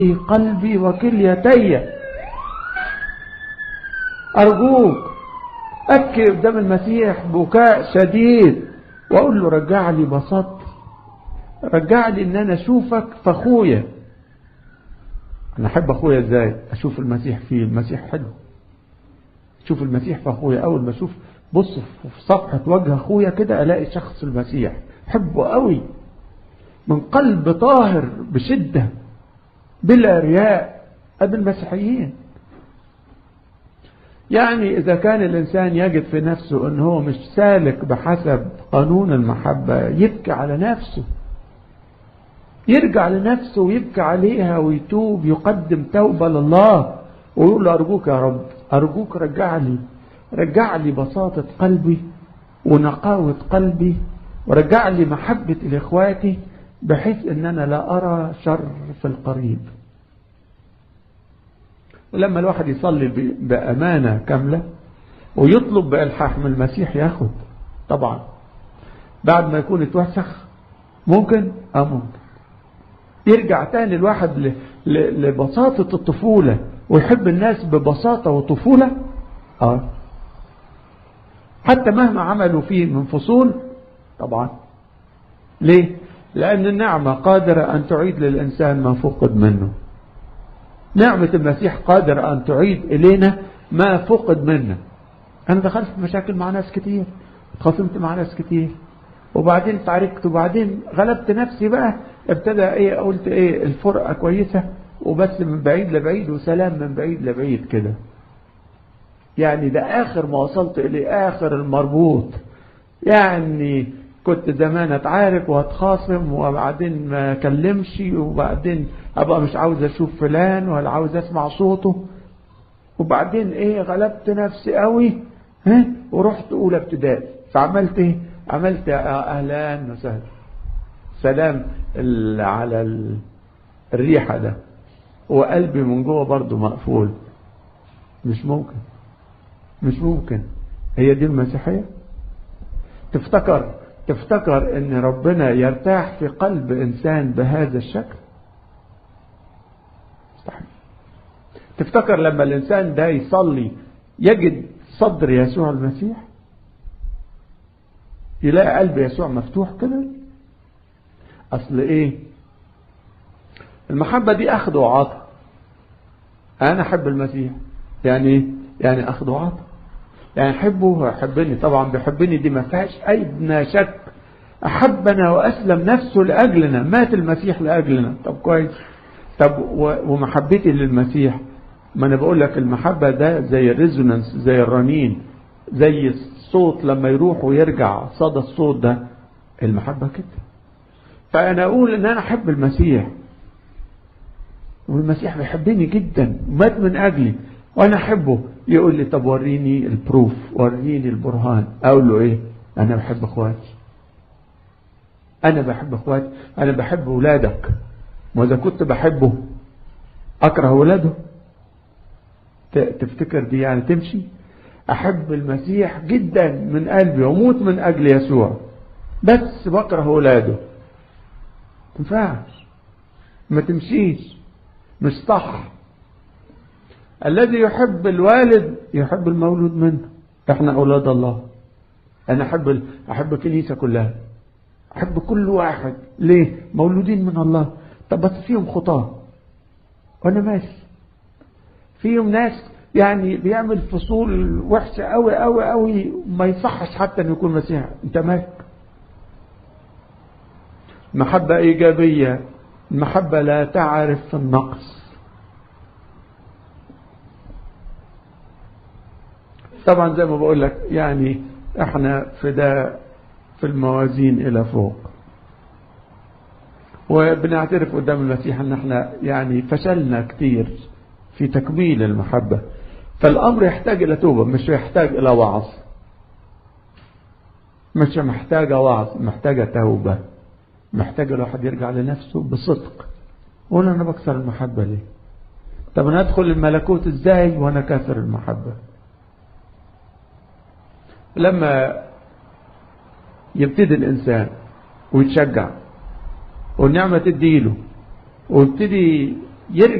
قلبي وكليتي أرجوك أبكي قدام المسيح بكاء شديد وأقول له رجع لي بساطتي رجع لي إن أنا أشوفك في أخويا أنا أحب أخويا إزاي أشوف المسيح فيه المسيح حلو شوف المسيح في أخويا أول ما أشوف بص في صفحة وجه أخويا كده ألاقي شخص المسيح حبه قوي من قلب طاهر بشدة بلا رياء أبي المسيحيين يعني إذا كان الإنسان يجد في نفسه أنه هو مش سالك بحسب قانون المحبة يبكي على نفسه يرجع لنفسه ويبكي عليها ويتوب يقدم توبة لله ويقول له أرجوك يا رب أرجوك رجع لي رجع لي بساطة قلبي ونقاوة قلبي ورجع لي محبة لإخواتي بحيث أن أنا لا أرى شر في القريب ولما الواحد يصلي بأمانة كاملة ويطلب بإلحاح من المسيح ياخد طبعا بعد ما يكون اتوسخ ممكن اه ممكن يرجع تاني الواحد لبساطة الطفولة ويحب الناس ببساطة وطفولة اه حتى مهما عملوا فيه من فصول طبعا ليه لأن النعمة قادرة أن تعيد للإنسان ما فقد منه نعمة المسيح قادرة أن تعيد إلينا ما فقد منا أنا دخلت في مشاكل مع ناس كتير اتخاصمت مع ناس كتير وبعدين تعاركت وبعدين غلبت نفسي بقى ابتدى ايه قلت ايه الفرقة كويسة وبس من بعيد لبعيد وسلام من بعيد لبعيد كده يعني ده اخر ما وصلت الى اخر المربوط يعني كنت زمان اتعارك واتخاصم وبعدين ما اكلمش وبعدين ابقى مش عاوز اشوف فلان ولا عاوز اسمع صوته وبعدين ايه غلبت نفسي قوي ها ورحت اولى ابتدائي فعملت ايه عملت اهلا وسهلا سلام على الريحة ده وقلبي من جوه برضه مقفول مش ممكن مش ممكن هي دي المسيحية تفتكر تفتكر ان ربنا يرتاح في قلب انسان بهذا الشكل مستحيل تفتكر لما الانسان ده يصلي يجد صدر يسوع المسيح يلاقي قلب يسوع مفتوح كده اصل ايه المحبة دي اخذ وعطاء انا احب المسيح يعني ايه يعني اخذ وعطاء يعني احبه ويحبني طبعا بيحبني دي ما فيهاش اي شك احبنا واسلم نفسه لاجلنا مات المسيح لاجلنا طب كويس طب ومحبتي للمسيح ما انا بقول لك المحبة ده زي الريزونانس زي الرنين زي الصوت لما يروح ويرجع صدى الصوت ده المحبة كده فأنا أقول إن أنا أحب المسيح والمسيح بيحبني جدا مات من أجلي وأنا أحبه يقول لي طب وريني البروف وريني البرهان أقول له إيه أنا بحب إخواتي أنا بحب إخواتي أنا بحب ولادك وإذا كنت بحبه أكره ولاده تفتكر دي يعني تمشي أحب المسيح جدا من قلبي وموت من أجل يسوع بس بكره ولاده تنفعش ما تمشيش مش صح الذي يحب الوالد يحب المولود منه احنا اولاد الله انا احب احب الكنيسه كلها احب كل واحد ليه مولودين من الله طب بس فيهم خطاه وانا ماشي فيهم ناس يعني بيعمل فصول وحشه قوي قوي قوي ما يصحش حتى انه يكون مسيحي انت مالك محبة إيجابية المحبة لا تعرف النقص طبعا زي ما بقول لك يعني احنا في ده في الموازين إلى فوق وبنعترف قدام المسيح ان احنا يعني فشلنا كتير في تكميل المحبة فالأمر يحتاج إلى توبة مش يحتاج إلى وعظ مش محتاجة وعظ محتاجة توبة محتاج الواحد يرجع لنفسه بصدق قول انا بكسر المحبة ليه طب انا ادخل الملكوت ازاي وانا كاسر المحبة لما يبتدي الانسان ويتشجع والنعمة تديله ويبتدي يرجع